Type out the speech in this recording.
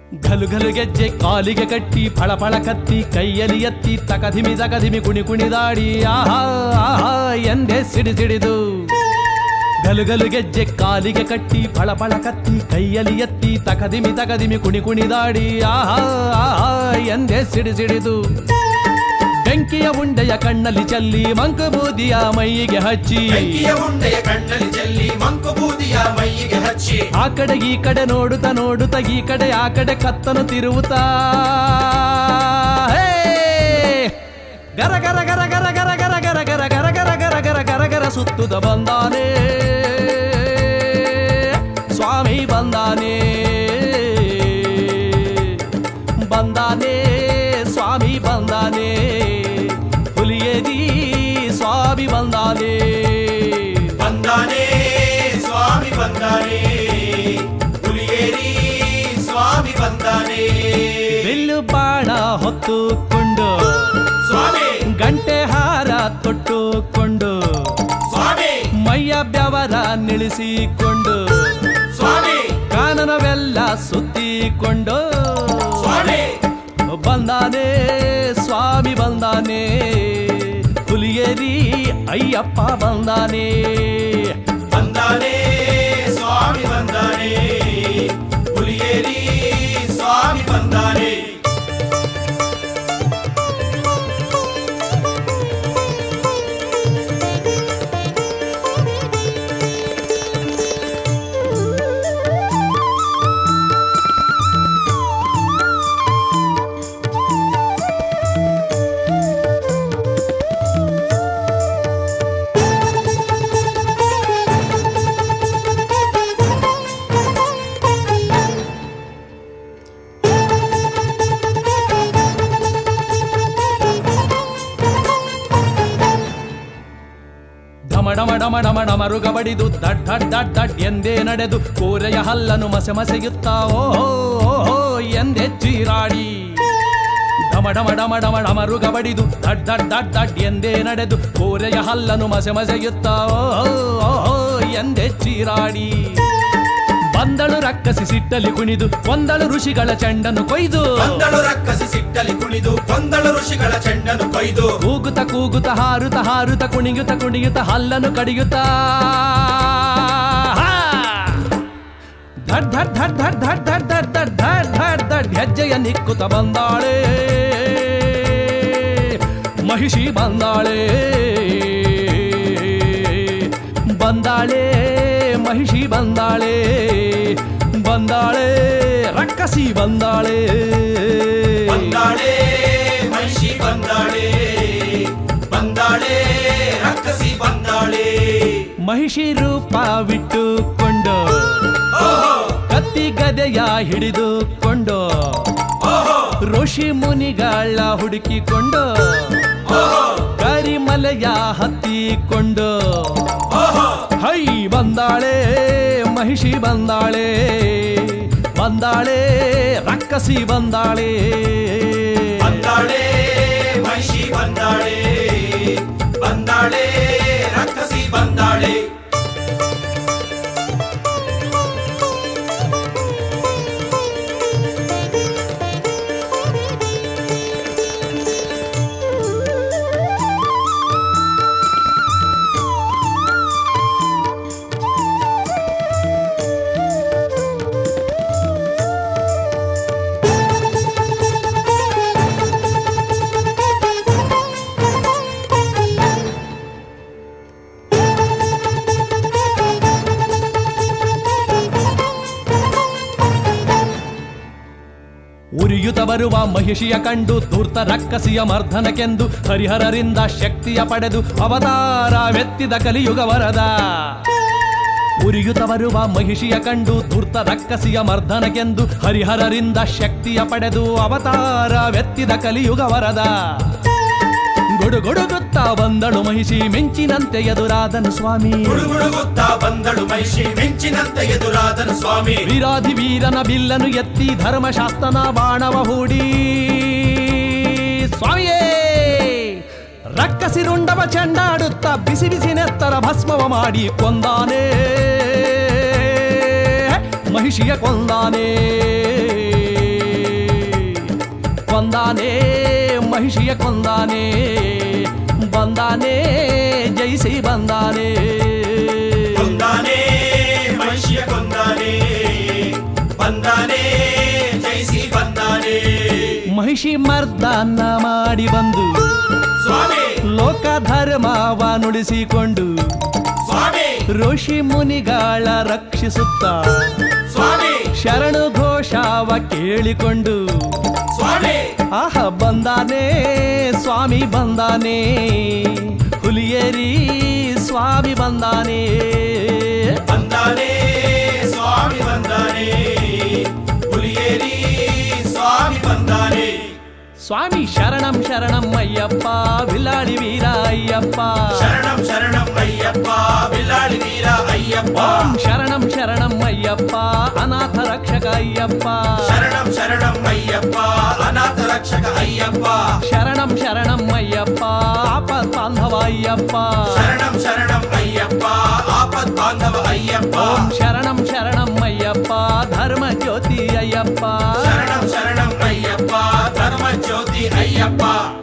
ಘಲು ಘಲು ಗೆಜ್ಜೆ ಕಾಲಿಗೆ ಕಟ್ಟಿ ಫಳ ಫಳ ಕತ್ತಿ ಕೈಯಲ್ಲಿ ಎತ್ತಿ ತಕಧಿಮಿ ತಕಧಿಮಿ ಕುಣಿ ಕುಣಿದಾಡಿ ಆಹಾ ಆಹಾ ಎಂದೇ ಸಿಡಿ ಸಿಡಿದು ಗಲು ಗಲು ಗೆಜ್ಜೆ ಕಾಲಿಗೆ ಕಟ್ಟಿ ಫಳ ಫಳ ಕತ್ತಿ ಕೈಯಲ್ಲಿ ಎತ್ತಿ ತಕದಿಮಿ ತಕದಿಮಿ ಕುಣಿ ಕುಣಿದಾಡಿ ಆಹಾ ಆಹಾ ಎಂದೇ ಸಿಡಿ ಸಿಡಿದು ಬೆಂಕಿಯ ಉಂಡೆಯ ಕಣ್ಣಲ್ಲಿ ಚೆಲ್ಲಿ ಮಂಕು ಬೂದಿಯ ಮೈಯಿಗೆ ಹಚ್ಚಿ ಬೆಂಕಿಯ ಉಂಡೆಯ ಕಣ್ಣಲ್ಲಿ ಚೆಲ್ಲಿ ಮಂಕು ಬೂದಿಯ ಮೈಯಿಗೆ ಹಚ್ಚಿ ಆ ಕಡೆ ಈ ಕಡೆ ನೋಡುತ್ತಾ ನೋಡುತ್ತಾ ಈ ಕಡೆ ಆ ಕಡೆ ಕತ್ತನು ತಿರುವುತ್ತಾ ಹೇ! ಗರ ಗರ ಗರ ಗರ ಗರ ಗರ ಗರ ಗರ ಗರ ಗರ ಗರ ಗರ ಗರ ಗರ ಸುತ್ತುದ ಬಂದಾನೆ ಸ್ವಾಮಿ ಬಂದಾನೆ ಬಂದಾನೆ ಸ್ವಾಮಿ ಬಂದಾನೆ ಹುಲಿಯೇದಿ ಸ್ವಾಮಿ ಬಂದಾನೆ ಬಂದಾನೆ ಸ್ವಾಮಿ ಬಂದಾನೆ ಹುಲಿಯೇರಿ ಸ್ವಾಮಿ ಬಂದಾನೆ ಬಿಲ್ಲು ಬಾಣ ಹೊತ್ತುಕೊಂಡು ಸ್ವಾಮಿ ಗಂಟೆ ಹಾರ ತೊಟ್ಟುಕೊಂಡು ಸ್ವಾಮಿ ಮೈಯ ಬೆವರ ನಿಳಿಸಿಕೊಂಡು ಸ್ವಾಮಿ ಕಾನನವೆಲ್ಲ ಸುತ್ತಿಕೊಂಡು ಸ್ವಾಮಿ ಬಂದಾನೆ ಸ್ವಾಮಿ ಬಂದಾನೆ ಹುಲಿಯೇರಿ ಅಯ್ಯಪ್ಪ ಬಂದಾನೆ ಬಂದಾನೆ ಸ್ವಾಮಿ ಬಂದಾನೆ ಹುಲಿಯೇರಿ ಸ್ವಾಮಿ ಬಂದಾನೆ ಢಮ ಢಮ ಢಮ ಢಮ ಢಮರುಗ ಬಡಿದು ದಡ್ ದಡ್ ದಡ್ ದಡ್ ಎಂದೇ ನಡೆದು ಕೋರೆಯ ಹಲ್ಲನು ಮಸೆ ಮಸೆಯುತ್ತಾ ಓ ಓ, ಓ ಎಂದೇ ಚೀರಾಡಿ ಢಮ ಢಮ ಢಮ ಢಮ ಢಮರುಗ ಬಡಿದು ದಡ್ ದಡ್ ದಡ್ ದಡ್ ಎಂದೇ ನಡೆದು ಕೋರೆಯ ಹಲ್ಲನು ಮಸೆ ಮಸೆಯುತ್ತಾ ಓ ಓ, ಓ ಎಂದೇ ಚೀರಾಡಿ ಬಂದಳು ರಕ್ಕಸಿ ಸಿಟ್ಟಲಿ ಕುಣಿದು ಒಂದಳು ಋಷಿಗಳ ಚೆಂಡನು ಕೊಯ್ದು ಬಂದಳು ರಕ್ಕಸಿ ಸಿಟ್ಟಲಿ ಕುಣಿದು ಕೊಂದಳು ಋಷಿಗಳ ಚೆಂಡನು ಕೊಯ್ದು ಕೂಗುತ್ತ ಕೂಗುತ್ತ ಹಾರುತ್ತ ಹಾರುತ್ತ ಕುಣಿಯುತ್ತ ಕುಣಿಯುತ್ತ ಹಲ್ಲನು ಕಡಿಯುತ್ತ ಹಾ! ಧಡ್ ಧಡ್ ಧಡ್ ಧಡ್ ಧಡ್ ಧಡ್ ಧಡ್ ಧಡ್ ಧಡ್ ಧಡ್ ಧಡ್ ಹೆಜ್ಜೆಯ ನಿಕ್ಕುತ್ತ ಬಂದಾಳೆ ಮಹಿಷಿ ಬಂದಾಳೆ ಬಂದಾಳೆ ಮಹಿಷಿ ಬಂದಾಳೆ ಬಂದಾಳೆ ರಕ್ಕಸಿ ಬಂದಾಳೆ ಬಂದಾಳೆ ಮಹಿಷಿ ಬಂದಾಳೆ ಬಂದಾಳೆ ರಕ್ಕಸಿ ಬಂದಾಳೆ ಮಹಿಷಿ ರೂಪವಿಟ್ಟುಕೊಂಡು ಕತ್ತಿ ಗದೆಯ ಹಿಡಿದುಕೊಂಡು ಋಷಿ ಮುನಿಗಳ ಹುಡುಕಿಕೊಂಡು ಕರಿಮಲೆಯ ಹತ್ತಿಕೊಂಡು ಹೈ ಬಂದಾಳೆ ಮಹಿಷಿ ಬಂದಾಳೆ ಬಂದಾಳೆ ರಕ್ಕಸಿ ಬಂದಾಳೆ ಬಂದಾಳೆ ಮಹಿಷಿ ಬಂದಾಳೆ ಬಂದಾಳೆ ರಕ್ಕಸಿ ಬಂದಾಳೆ ಉರಿಯುತ ಬರುವ ಮಹಿಷಿಯ ಕಂಡು ಧೂರ್ತ ರಕ್ಕಸಿಯ ಮರ್ಧನಕ್ಕೆಂದು ಹರಿಹರರಿಂದ ಶಕ್ತಿಯ ಪಡೆದು ಅವತಾರವೆತ್ತಿದ ಕಲಿಯುಗ ವರದ ಉರಿಯುತ ಬರುವ ಮಹಿಷಿಯ ಕಂಡು ಧೂರ್ತ ರಕ್ಕಸಿಯ ಮರ್ಧನಕ್ಕೆಂದು ಹರಿಹರರಿಂದ ಶಕ್ತಿಯ ಪಡೆದು ಅವತಾರವೆತ್ತಿದ ಕಲಿಯುಗ ವರದ ಗುಡುಗುಡುಗುತ್ತಾ ಬಂದಳು ಮಹಿಷಿ ಮಿಂಚಿನಂತೆ ಎದುರಾದನು ಸ್ವಾಮಿ ಗುಡುಗುಡುಗುತ್ತಾ ಬಂದಳು ಮಹಿಷಿ ಮಿಂಚಿನಂತೆ ಎದುರಾದನು ಸ್ವಾಮಿ ವೀರಾಧಿ ವೀರನ ಬಿಲ್ಲನು ಎತ್ತಿ ಧರ್ಮಶಾಸ್ತ್ರನ ಬಾಣವ ಹೂಡಿ ಸ್ವಾಮಿಯೇ ರಕ್ಕಸಿರುಂಡವ ಚೆಂಡಾಡುತ್ತ ಬಿಸಿ ಬಿಸಿ ನೆತ್ತರ ಭಸ್ಮವ ಮಾಡಿ ಕೊಂದಾನೆ ಮಹಿಷಿಯ ಕೊಂದಾನೆ ಮಹಿಷಿಯ ಕೊಂದಾನೆ ಬಂದಾನೆ ಜಯಿಸಿ ಬಂದಾನೆ ಕೊಂದಾನೆ ಮಹಿಷಿಯ ಕೊಂದಾನೆ ಬಂದಾನೆ ಜಯಿಸಿ ಬಂದಾನೆ ಮಹಿಷಿ ಮರ್ದನ ಮಾಡಿ ಬಂದು ಸ್ವಾಮಿ ಲೋಕ ಧರ್ಮವ ನುಡಿಸಿಕೊಂಡು ಸ್ವಾಮಿ ಋಷಿ ಮುನಿಗಳ ರಕ್ಷಿಸುತ್ತ ಸ್ವಾಮಿ ಶರಣು ಘೋಷವ ಕೇಳಿಕೊಂಡು ಸ್ವಾಮಿ ಆಹ ಬಂದಾನೆ ಸ್ವಾಮಿ ಬಂದಾನೆ ಹುಲಿಯೇರಿ ಸ್ವಾಮಿ ಬಂದಾನೆ ಬಂದಾನೆ ಸ್ವಾಮಿ ಬಂದಾನೆ ಹುಲಿಯೇರಿ ಸ್ವಾಮಿ ಬಂದಾನೆ ಸ್ವಾಮಿ ಶರಣಂ ಶರಣಂ ಅಯ್ಯಪ್ಪ ವಿಲ್ಲಾಳಿ ವೀರ ಅಯ್ಯಪ್ಪ ಶರಣಂ ಶರಣಂ ಅಯ್ಯಪ್ಪ ಬಿಲ್ಲಾಳಿ ವೀರ ಅಯ್ಯಪ್ಪ ಓಂ ಶರಣಂ ಶರಣಂ ಅಯ್ಯಪ್ಪ ಅನಾಥ ರಕ್ಷಕ ಅಯ್ಯಪ್ಪ ಶರಣಂ ಶರಣಂ ಅಯ್ಯಪ್ಪ ಅನಾಥ ರಕ್ಷಕ ಅಯ್ಯಪ್ಪ ಶರಣಂ ಶರಣಂ ಅಯ್ಯಪ್ಪ ಆಪತ್ ಬಾಂಧವ ಅಯ್ಯಪ್ಪ ಶರಣಂ ಶರಣಂ ಅಯ್ಯಪ್ಪ ಆಪತ್ ಬಾಂಧವ ಅಯ್ಯಪ್ಪ ಓಂ ಶರಣಂ ಶರಣಂ ಅಯ್ಯಪ್ಪ ಧರ್ಮ ಜ್ಯೋತಿ ಅಯ್ಯಪ್ಪ ಶರಣಂ ಶರಣಂ ಅಯ್ಯಪ್ಪ ಧರ್ಮ ಜ್ಯೋತಿ ಅಯ್ಯಪ್ಪ